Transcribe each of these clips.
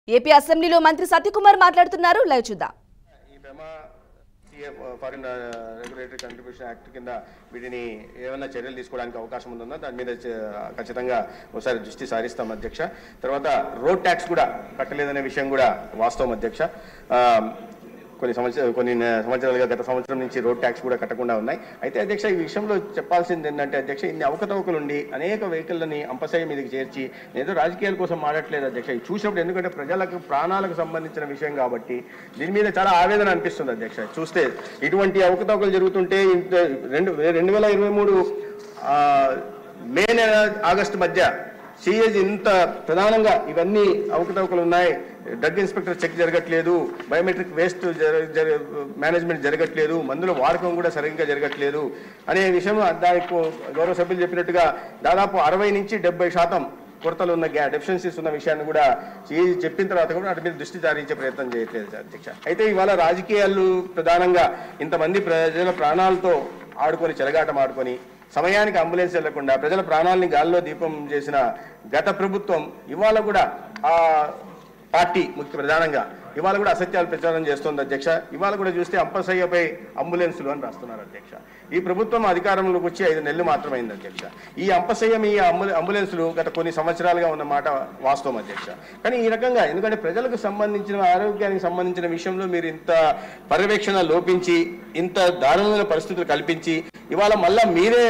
AP అసెంబ్లీలో మంత్రి సత్యకుమార్ మాట్లాడుతున్నారు లైవ్ చూద్దాం ఈ బెమా సిఎఫ్ ఫారిన్ రెగ్యులేటరీ కంట్రిబ్యూషన్ యాక్ట్ కింద వీటిని ఏమైనా చర్యలు తీసుకోవడానికి అవకాశం ఉంటుందా దాని మీద చ- ఖచ్చితంగా ఒకసారి దృష్టి సారిస్తాం అధ్యక్ష తర్వాత రోడ్ ట్యాక్స్ కూడా కట్టలేదనే విషయం కూడా వాస్తవం అధ్యక్ష ఆ, కొన్ని సంవత్సరాలు కొన్ని న- సంవత్సరాలుగా గత సంవత్సరం నుంచి రోడ్ ట్యాక్స్ కూడా కట్టకుండా ఉన్నాయి అయితే అధ్యక్ష ఈ విషయంలో చెప్పాల్సింది ఏంటంటే అధ్యక్ష ఇన్ని అవకతవకలుండి అనేక వెహికల్ని అంపసయ్య మీదకి చేర్చి ఏదో రాజకీయాల కోసం మాడట్లేదు అధ్యక్ష ఇది చూసినప్పుడు ఎందుకంటే ప్రజలకు ప్రాణాలకు సంబంధించిన విషయం కాబట్టి దీని మీద చాలా ఆవేదన అనిపిస్తుంది అధ్యక్ష చూస్తే ఇటువంటి అవకతవకలు జరుగుతుంటే ఇంత రెండు రెండు వేల ఇరవై మూడు ఆ, మే నెల ఆగస్టు మధ్య సిఏజీ ఇంత ప్రధానంగా ఇవన్నీ అవకతవకలు ఉన్నాయి డ్రగ్ ఇన్స్పెక్టర్ చెక్ జరగట్లేదు బయోమెట్రిక్ వేస్ట్ మేనేజ్మెంట్ జరగట్లేదు మందుల వాడకం కూడా సరిగ్గా జరగట్లేదు అనే విషయం దానికి గౌరవ సభ్యులు చెప్పినట్టుగా దాదాపు అరవై నుంచి డెబ్బై శాతం కొరతలు ఉన్న గ్యా డెఫిషియన్సీస్ ఉన్న విషయాన్ని కూడా సిఏజీ చెప్పిన తర్వాత కూడా వాటి మీద దృష్టి సారించే ప్రయత్నం చేయట్లేదు అధ్యక్ష అయితే ఇవాళ రాజకీయాలు ప్రధానంగా ఇంతమంది ప్రజల ప్రాణాలతో ఆడుకొని చెలగాటం ఆడుకొని సమయానికి అంబులెన్స్ వెళ్లకుండా ప్రజల ప్రాణాలని గాల్లో దీపం చేసిన గత ప్రభుత్వం ఇవాళ కూడా ఆ పార్టీ ముఖ్య ప్రధానంగా ఇవాళ కూడా అసత్యాలు ప్రచారం చేస్తోంది అధ్యక్ష ఇవాళ కూడా చూస్తే అంపసయ్యపై అంబులెన్సులు అని రాస్తున్నారు అధ్యక్ష ఈ ప్రభుత్వం అధికారంలోకి వచ్చి ఐదు నెలలు మాత్రమైంది అధ్యక్ష ఈ అంపసయ్య మీ అంబులె అంబులెన్సులు గత కొన్ని సంవత్సరాలుగా ఉన్న మాట వాస్తవం అధ్యక్ష కానీ ఈ రకంగా ఎందుకంటే ప్రజలకు సంబంధించిన ఆరోగ్యానికి సంబంధించిన విషయంలో మీరు ఇంత పర్యవేక్షణ లోపించి ఇంత దారుణమైన పరిస్థితులు కల్పించి ఇవాళ మళ్ళా మీరే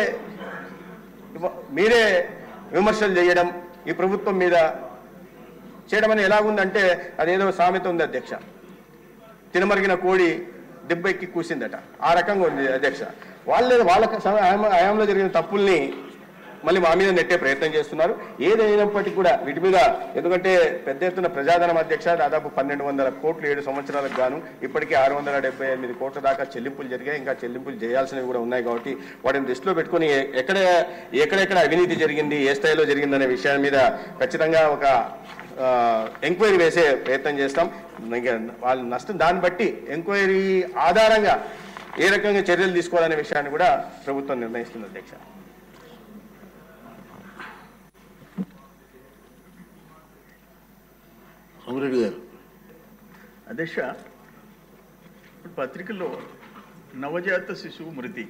ఇవ- మీరే విమర్శలు చేయడం ఈ ప్రభుత్వం మీద చేయడం అని ఎలాగుందంటే అదేదో సామెత ఉంది అధ్యక్ష తినమరిగిన కోడి దెబ్బెక్కి కూసిందట ఆ రకంగా ఉంది అధ్యక్ష వాళ్ళే వాళ్ళ హయాంలో జరిగిన తప్పుల్ని మళ్ళీ మా మీద నెట్టే ప్రయత్నం చేస్తున్నారు ఏదైనప్పటికీ కూడా వీటి మీద ఎందుకంటే పెద్ద ఎత్తున ప్రజాధనం అధ్యక్ష దాదాపు పన్నెండు వందల కోట్లు ఏడు సంవత్సరాలకు గాను ఇప్పటికే ఆరు వందల డెబ్బై ఎనిమిది కోట్ల దాకా చెల్లింపులు జరిగాయి ఇంకా చెల్లింపులు చేయాల్సినవి కూడా ఉన్నాయి కాబట్టి వాటిని దృష్టిలో పెట్టుకుని ఎ- ఎక్కడ ఎక్కడెక్కడ అవినీతి జరిగింది ఏ స్థాయిలో జరిగిందనే విషయం మీద ఖచ్చితంగా ఒక ఆ, ఎంక్వైరీ వేసే ప్రయత్నం చేస్తాం ఇంకా వాళ్ళ నష్టం దాన్ని బట్టి ఎంక్వైరీ ఆధారంగా ఏ రకంగా చర్యలు తీసుకోవాలనే విషయాన్ని కూడా ప్రభుత్వం నిర్ణయిస్తుంది అధ్యక్ష సోమిరెడ్డి గారు అధ్యక్ష ఇప్పుడు పత్రికలో నవజాత శిశువు మృతి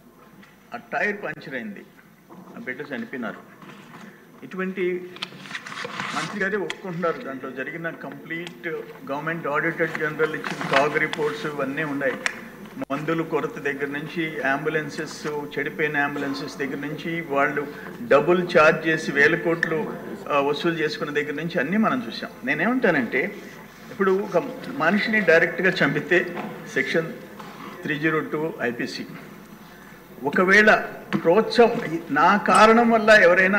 ఆ టైర్ పంచర్ అయింది ఆ బిడ్డ చనిపోయినారు ఇటువంటి మంత్రి గారే ఒప్పుకుంటున్నారు దాంట్లో జరిగిన complete government auditor general CAG కాగ్ రిపోర్ట్స్ ఇవన్నీ ఉన్నాయి మందులు కొరత దగ్గర నుంచి అంబులెన్సెస్ చెడిపోయిన అంబులెన్సెస్ దగ్గర నుంచి వాళ్ళు డబుల్ ఛార్జ్ చేసి వేల కోట్లు ఆ, వసూలు చేసుకున్న దగ్గర నుంచి అన్నీ మనం చూసాం నేనేమంటానంటే ఇప్పుడు ఒక మనిషిని డైరెక్ట్గా చంపితే section three zero two IPC ఒకవేళ ప్రోత్సాహం నా కారణం వల్ల ఎవరైనా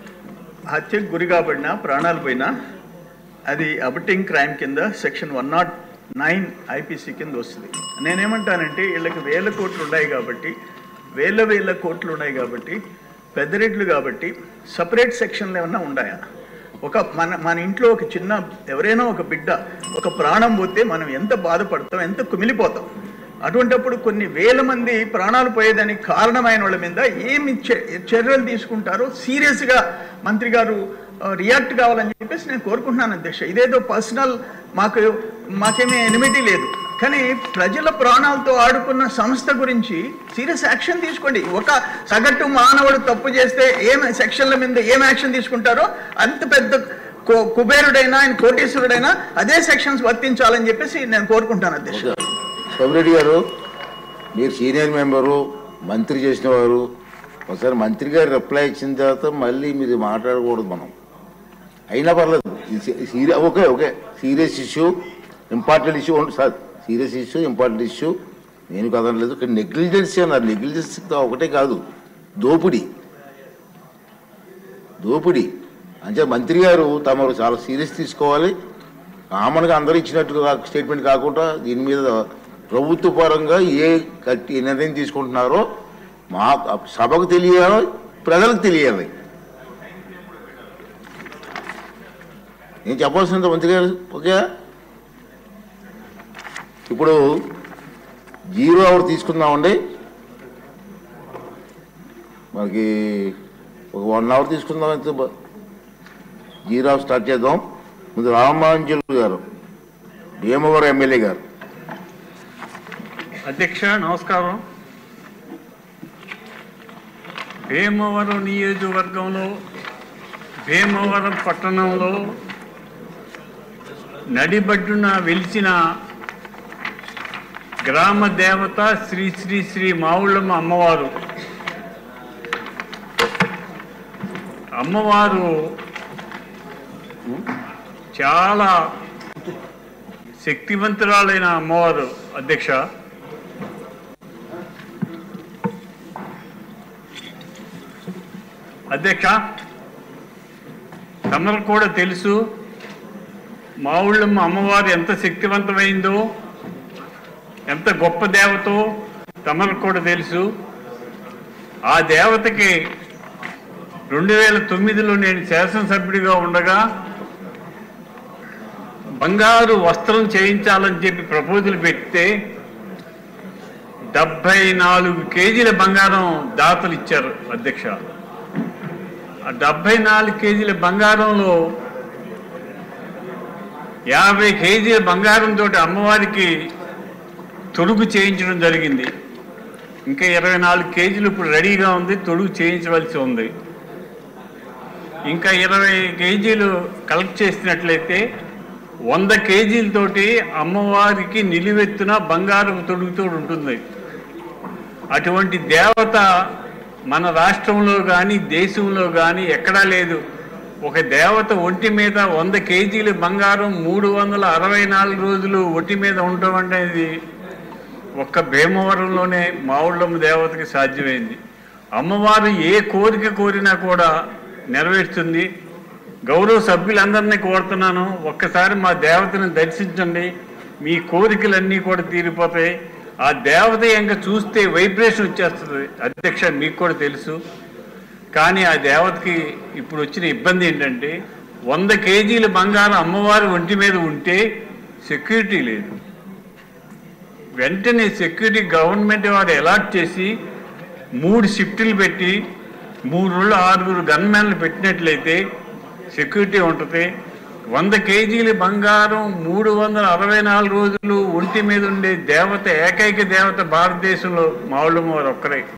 హత్యకు గురి కాబడినా ప్రాణాలు పోయినా అది అబటింగ్ క్రైమ్ కింద section one nought nine IPC కింద వస్తుంది నేనేమంటానంటే వీళ్ళకి వేల కోట్లు ఉన్నాయి కాబట్టి వేల వేల కోట్లు ఉన్నాయి కాబట్టి పెద్దరెడ్లు కాబట్టి సపరేట్ సెక్షన్లు ఏమన్నా ఉన్నాయా ఒక మన మన ఇంట్లో ఒక చిన్న ఎవరైనా ఒక బిడ్డ ఒక ప్రాణం పోతే మనం ఎంత బాధపడతాం ఎంత కుమిలిపోతాం అటువంటప్పుడు కొన్ని వేల మంది ప్రాణాలు పోయేదానికి కారణమైన వాళ్ళ మీద ఏమి చే- చర్యలు తీసుకుంటారో సీరియస్గా మంత్రి గారు రియాక్ట్ కావాలని చెప్పేసి నేను కోరుకుంటున్నాను అధ్యక్ష ఇదేదో పర్సనల్ మాకు మాకేమీ ఎనిమిటీ లేదు కానీ ప్రజల ప్రాణాలతో ఆడుకున్న సంస్థ గురించి సీరియస్ యాక్షన్ తీసుకోండి ఒక సగటు మానవుడు తప్పు చేస్తే ఏం సెక్షన్ల మీద ఏం యాక్షన్ తీసుకుంటారో అంత పెద్ద కు- కుబేరుడైనా ఆయన కోటీశ్వరుడైనా అదే సెక్షన్స్ వర్తించాలని చెప్పేసి నేను కోరుకుంటాను అధ్యక్ష సోమిరెడ్డి గారు మీరు సీనియర్ మెంబరు మంత్రి చేసిన వారు ఒకసారి మంత్రి గారు రిప్లై ఇచ్చిన తర్వాత మళ్ళీ మీరు మాట్లాడకూడదు మనం అయినా పర్లేదు serious okay okay serious issue important issue sir serious issue important issue నేను కదనలేదు ఇక్కడ నెగ్లిజెన్సీ అన్నారు నెగ్లిజెన్సీ ఒకటే కాదు దోపిడీ దోపిడీ అంటే మంత్రి గారు తమరు చాలా సీరియస్ తీసుకోవాలి కామన్గా అందరూ ఇచ్చినట్టు స్టేట్మెంట్ కాకుండా దీని మీద ప్రభుత్వ పరంగా ఏ కట్టి ఏ నిర్ణయం తీసుకుంటున్నారో మా సభకు తెలియాలి ప్రజలకు తెలియాలి నేను చెప్పాల్సింది మంత్రి గారు ఓకే ఇప్పుడు జీరో అవర్ తీసుకుందామండి మనకి ఒక వన్ అవర్ తీసుకుందాం అయితే బ- జీరో అవర్ స్టార్ట్ చేద్దాం ముందు రామాంజులు గారు భీమవరం ఎమ్మెల్యే గారు అధ్యక్ష నమస్కారం భీమవరం నియోజకవర్గంలో భీమవరం పట్టణంలో నడిబడ్డున వెలిసిన గ్రామ దేవత శ్రీ శ్రీ శ్రీ మావుళ్ళమ్మ అమ్మవారు అమ్మవారు చాలా శక్తివంతురాలైన అమ్మవారు అధ్యక్ష అధ్యక్ష తమకు కూడా తెలుసు మా ఊళ్ళమ్మ అమ్మవారు ఎంత శక్తివంతమైందో ఎంత గొప్ప దేవతో తమకు కూడా తెలుసు ఆ దేవతకి రెండు వేల తొమ్మిదిలో నేను శాసనసభ్యుడిగా ఉండగా బంగారు వస్త్రం చేయించాలని చెప్పి ప్రపోజల్ పెడితే డెబ్బై నాలుగు కేజీల బంగారం దాతలు ఇచ్చారు అధ్యక్ష ఆ డెబ్బై నాలుగు కేజీల బంగారంలో యాభై కేజీల బంగారంతో అమ్మవారికి తొడుగు చేయించడం జరిగింది ఇంకా ఇరవై నాలుగు కేజీలు ఇప్పుడు రెడీగా ఉంది తొడుగు చేయించవలసి ఉంది ఇంకా ఇరవై కేజీలు కలెక్ట్ చేసినట్లయితే వంద కేజీలతోటి అమ్మవారికి నిలువెత్తున బంగారం తొడుగుతూ ఉంటుంది అటువంటి దేవత మన రాష్ట్రంలో కానీ దేశంలో కానీ ఎక్కడా లేదు ఒక దేవత ఒంటి మీద వంద కేజీల బంగారం మూడు వందల అరవై నాలుగు రోజులు ఒంటి మీద ఉండటం అనేది ఒక్క భీమవరంలోనే మావుళ్ళమ్మ దేవతకి సాధ్యమైంది అమ్మవారు ఏ కోరిక కోరినా కూడా నెరవేరుస్తుంది గౌరవ సభ్యులందరినీ కోరుతున్నాను ఒక్కసారి మా దేవతను దర్శించండి మీ కోరికలన్నీ కూడా తీరిపోతాయి ఆ దేవత ఇంకా చూస్తే వైబ్రేషన్ వచ్చేస్తుంది అధ్యక్ష మీకు కూడా తెలుసు కానీ ఆ దేవతకి ఇప్పుడు వచ్చిన ఇబ్బంది ఏంటంటే వంద కేజీల బంగారం అమ్మవారి ఒంటి మీద ఉంటే సెక్యూరిటీ లేదు వెంటనే సెక్యూరిటీ గవర్నమెంట్ వారు అలాట్ చేసి మూడు షిఫ్టులు పెట్టి మూడు రోజులు ఆరుగురు గన్మెన్లు పెట్టినట్లయితే సెక్యూరిటీ ఉంటుంది వంద కేజీల బంగారం మూడు వందల అరవై నాలుగు రోజులు ఒంటి మీద ఉండే దేవత ఏకైక దేవత భారతదేశంలో మావుళ్ళమ్మ వారు ఒక్కరే